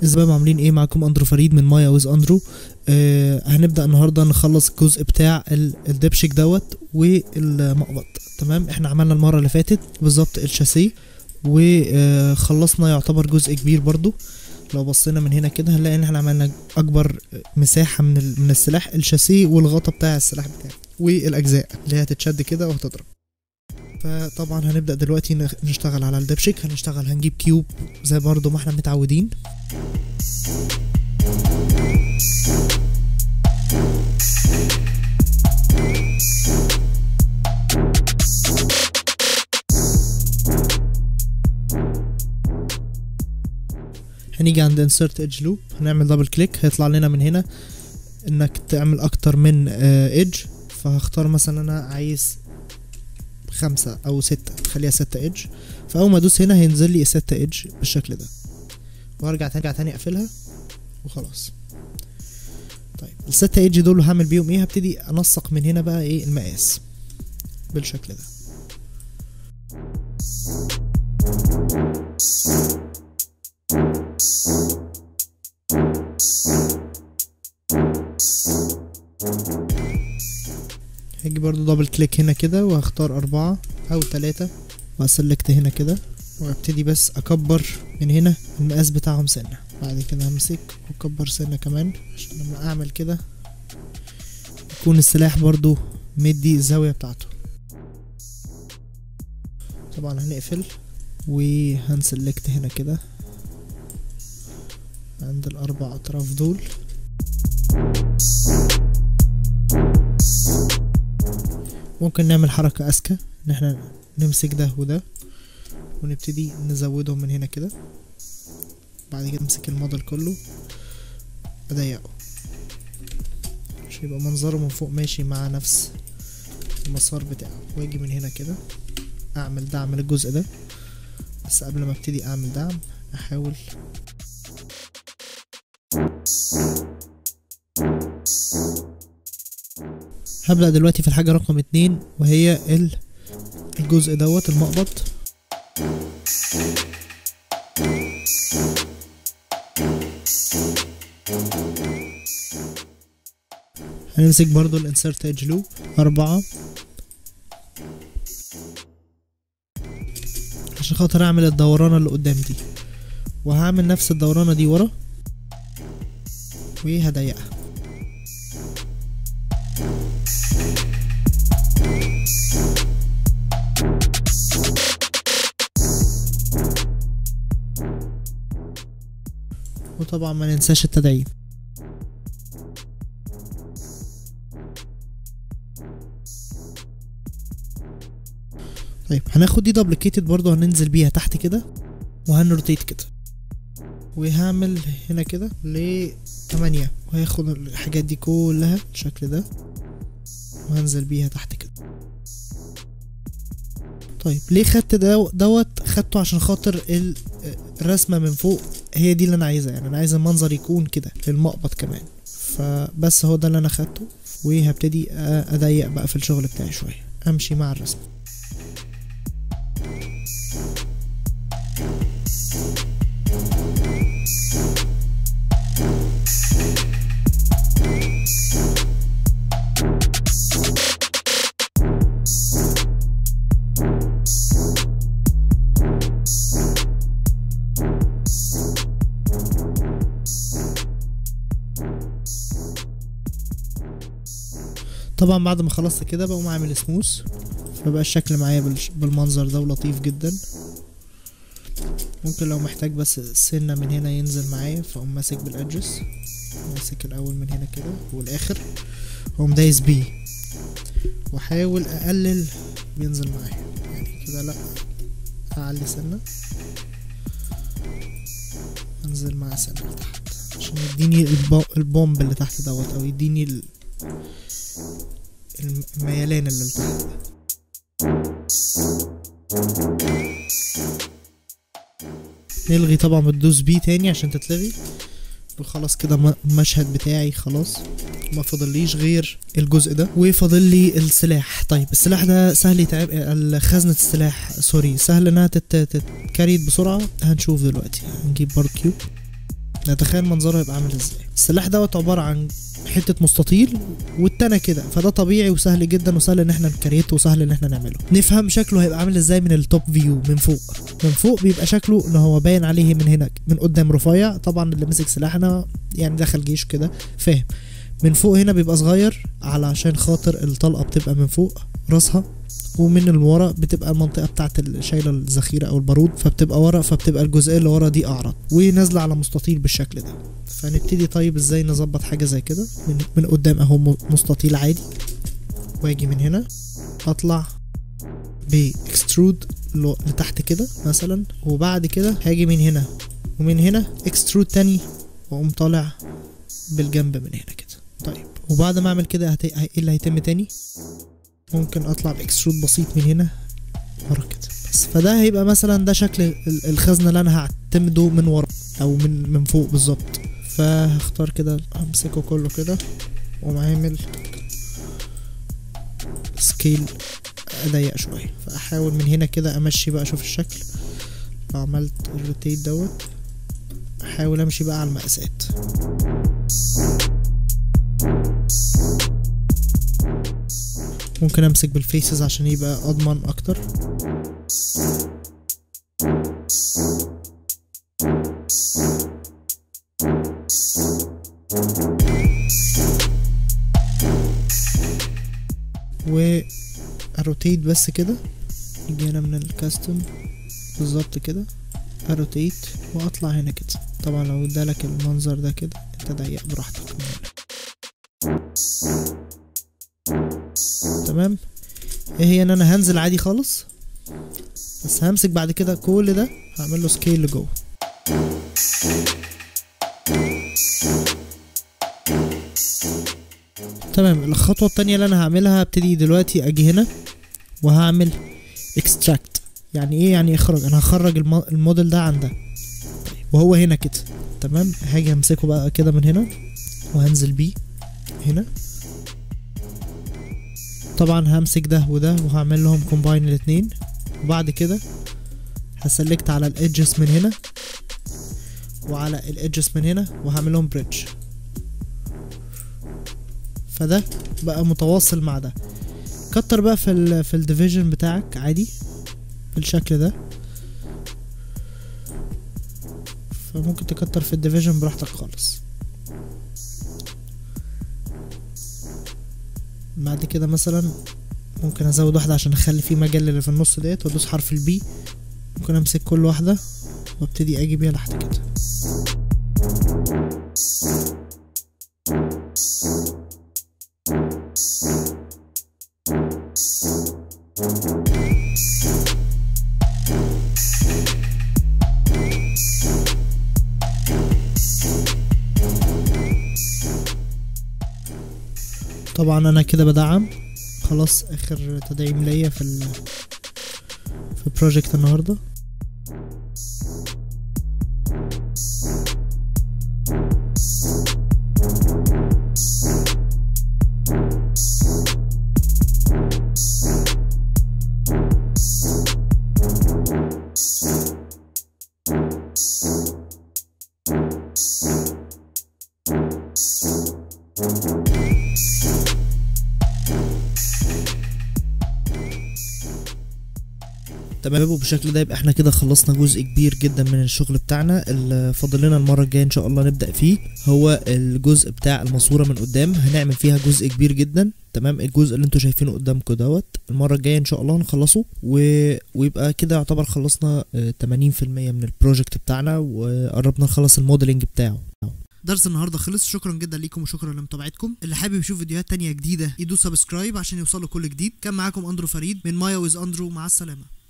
ازاي عاملين ايه معاكم اندرو فريد من مايا ويز اندرو آه هنبدا النهارده نخلص الجزء بتاع ال- الدبشك دوت والمقبض تمام احنا عملنا المره اللي فاتت بالظبط الشاسيه وخلصنا يعتبر جزء كبير برضو لو بصينا من هنا كده هنلاقي ان احنا عملنا اكبر مساحه من ال- من السلاح الشاسيه والغطا بتاع السلاح بتاعه والاجزاء اللي هي هتتشد كده وهتضرب فطبعا هنبدا دلوقتي نخ- نشتغل على الدبشك هنشتغل هنجيب كيوب زي برضو ما احنا متعودين هنيجي عند insert edge loop هنعمل دبل كليك هيطلع لنا من هنا انك تعمل اكتر من ايدج فهختار مثلا انا عايز خمسة او ستة خليها ستة ايدج فاول ما ادوس هنا هينزل لي ستة ايدج بالشكل ده وارجع تاني تاني اقفلها وخلاص طيب الستة ايدج دول هعمل بيهم ايه هبتدي انسق من هنا بقى ايه المقاس بالشكل ده هاجي برضو دبل كليك هنا كده وهختار أربعة أو تلاتة وأسلكت هنا كده وابتدي بس أكبر من هنا المقاس بتاعهم سنة بعد كده همسك وأكبر سنة كمان عشان لما أعمل كده يكون السلاح برضو مدي الزاوية بتاعته طبعا هنقفل وهنسلكت هنا كده عند الأربع أطراف دول ممكن نعمل حركة أذكى إن احنا نمسك ده وده ونبتدي نزودهم من هنا كده بعد كده نمسك الموديل كله أضيقه عشان يبقى منظره من فوق ماشي مع نفس المسار بتاعه واجي من هنا كده أعمل دعم للجزء ده بس قبل ما ابتدي أعمل دعم أحاول هبدأ دلوقتي في الحاجة رقم اتنين وهي ال- الجزء دوت المقبض هنمسك برضو الانسرت ايدج لوب أربعة عشان خاطر اعمل الدورانة اللي قدام دي وهعمل نفس الدورانة دي ورا وهضيقها وطبعا ما ننساش التدعيم طيب هناخد دي دبليكيتد برضو هننزل بيها تحت كده وهنروتيت كده وهعمل هنا كده ل 8 وهاخد الحاجات دي كلها بالشكل ده وهنزل بيها تحت كده طيب ليه خدت دو- دوت خدته عشان خاطر ال- الرسمة من فوق هي دي اللي انا عايزها يعني انا عايز المنظر يكون كده للمقبض كمان فبس هو ده اللي انا خدته وهبتدي أ- اضيق بقى في الشغل بتاعي شوية امشي مع الرسمة طبعا بعد ما خلصت كده بقوم عامل سموث فبقى الشكل معايا بالش- بالمنظر ده ولطيف جدا ممكن لو محتاج بس سنة من هنا ينزل معايا فاقوم ماسك بالادجس ماسك الاول من هنا كده والاخر واقوم دايس بيه واحاول اقلل ينزل معايا يعني كده لا اعلي سنة انزل مع سنة لتحت عشان يديني الب- البومب اللي تحت دوت او يديني ال- الميلان اللي لتحت ده نلغي طبعا بتدوس بي تاني عشان تتلغي وخلاص كده م- المشهد بتاعي خلاص ما فاضليش غير الجزء ده وفاضل لي السلاح طيب السلاح ده سهل يتعب خزنة السلاح سوري سهل انها تت- تتكريت بسرعة هنشوف دلوقتي هنجيب بار كيوب نتخيل منظره هيبقى عامل ازاي السلاح دوت عباره عن حته مستطيل والتانى كده فده طبيعي وسهل جدا وسهل ان احنا نكريته وسهل ان احنا نعمله نفهم شكله هيبقى عامل ازاي من التوب فيو من فوق من فوق بيبقى شكله ان هو باين عليه من هنا من قدام رفيع طبعا اللي مسك سلاحنا يعني دخل جيش كده فاهم من فوق هنا بيبقى صغير علشان خاطر الطلقه بتبقى من فوق راسها ومن اللي ورا بتبقى المنطقه بتاعت ال- شايله الذخيره او البارود فبتبقى ورا فبتبقى الجزئيه اللي ورا دي اعرض ونازله على مستطيل بالشكل ده فنبتدي طيب ازاي نظبط حاجه زي كده من, من قدام اهو م- مستطيل عادي واجي من هنا اطلع باكسترود لتحت كده مثلا وبعد كده هاجي من هنا ومن هنا اكسترود تاني واقوم طالع بالجنب من هنا كده طيب وبعد ما اعمل كده هت... ايه اللي هيتم تاني ممكن اطلع باكسترود بسيط من هنا ورا كده بس فده هيبقى مثلا ده شكل ال- الخزنه اللي انا هعتمده من ورا او من من فوق بالظبط فهختار كده همسكه كله كده واقوم عامل سكيل اضيق شويه فاحاول من هنا كده امشي بقى اشوف الشكل لو عملت الروتيت دوت احاول امشي بقى على المقاسات ممكن امسك بالفيسز عشان يبقى اضمن اكتر و اروتيت بس كده يجي هنا من الكاستم بالظبط كده اروتيت واطلع هنا كده طبعا لو ادالك المنظر ده كده انت ضيق براحتك من هنا تمام ايه هي ان انا هنزل عادي خالص بس همسك بعد كده كل ده هعمل له سكيل لجوه تمام الخطوة التانية اللي انا هعملها هبتدي دلوقتي اجي هنا وهعمل اكستراكت يعني ايه يعني اخرج انا هخرج الم- الموديل ده عن ده وهو هنا كده تمام هاجي امسكه بقى كده من هنا وهنزل بيه هنا طبعا همسك ده وده وهعمل لهم كومباين الاتنين وبعد كده هسلكت على الادجز من هنا وعلى الادجز من هنا وهعمل لهم بريدج فده بقى متواصل مع ده كتر بقى في ال في الديفيجن بتاعك عادي بالشكل ده فممكن تكتر في الديفيجن براحتك خالص بعد كده مثلا ممكن ازود واحدة عشان اخلي في مجال اللي في النص ديت وادوس حرف البي ممكن امسك كل واحدة وابتدي اجي بيها لحد كده طبعا انا كده بدعم خلاص اخر تدعيم ليا في ال في بروجكت النهارده تمام وبالشكل ده يبقى احنا كده خلصنا جزء كبير جدا من الشغل بتاعنا اللي فاضل لنا المره الجايه ان شاء الله نبدا فيه هو الجزء بتاع الماسوره من قدام هنعمل فيها جزء كبير جدا تمام الجزء اللي انتوا شايفينه قدامكم دوت المره الجايه ان شاء الله هنخلصه و... ويبقى كده يعتبر خلصنا آه، 80% من البروجكت بتاعنا وقربنا نخلص الموديلنج بتاعه درس النهارده خلص شكرا جدا ليكم وشكرا لمتابعتكم اللي حابب يشوف فيديوهات تانية جديدة يدوس سبسكرايب عشان يوصله كل جديد كان معاكم اندرو فريد من مايا ويز اندرو مع السلامة